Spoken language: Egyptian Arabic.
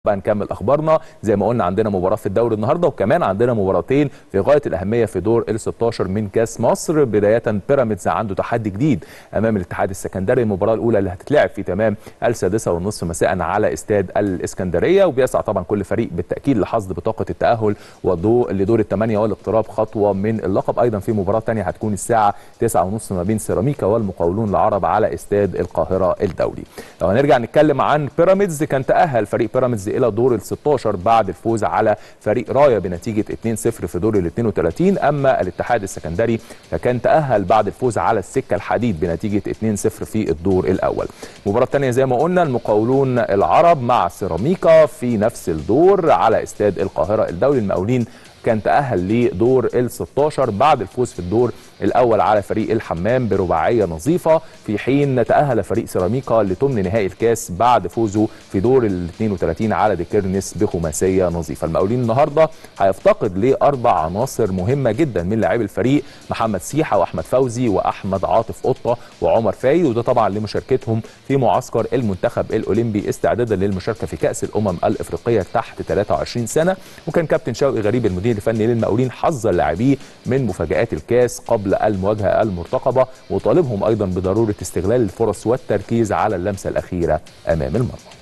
بقى نكمل اخبارنا زي ما قلنا عندنا مباراه في الدوري النهارده وكمان عندنا مباراتين في غايه الاهميه في دور ال 16 من كاس مصر بدايه بيراميدز عنده تحدي جديد امام الاتحاد السكندري المباراه الاولى اللي هتتلعب في تمام السادسه والنصف مساء على استاد الاسكندريه وبيسعى طبعا كل فريق بالتاكيد لحصد بطاقه التاهل والضوء لدور الثمانيه والاقتراب خطوه من اللقب ايضا في مباراه ثانيه هتكون الساعه 9:30 ما بين سيراميكا والمقاولون العرب على استاد القاهره الدولي لو هنرجع نتكلم عن بيراميدز كان تاهل فريق بيراميدز الى دور ال 16 بعد الفوز على فريق رايا بنتيجه 2-0 في دور ال 32 اما الاتحاد السكندري فكان تاهل بعد الفوز على السكه الحديد بنتيجه 2-0 في الدور الاول المباراه الثانيه زي ما قلنا المقاولون العرب مع سيراميكا في نفس الدور على استاد القاهره الدولي المقاولين كان تأهل لدور ال 16 بعد الفوز في الدور الأول على فريق الحمام برباعية نظيفة في حين تأهل فريق سيراميكا لثمن نهائي الكاس بعد فوزه في دور ال 32 على ديكيرنس بخماسية نظيفة المقاولين النهاردة هيفتقد لأربع عناصر مهمة جدا من لاعبي الفريق محمد سيحة وأحمد فوزي وأحمد عاطف قطة وعمر فايد وده طبعا لمشاركتهم في معسكر المنتخب الأولمبي استعدادا للمشاركة في كأس الأمم الإفريقية تحت 23 سنة وكان كابتن شوقي غريب المدير الفني للمقاولين حذر لاعبيه من مفاجآت الكاس قبل المواجهة المرتقبة وطالبهم أيضا بضرورة استغلال الفرص والتركيز على اللمسة الأخيرة أمام المرمى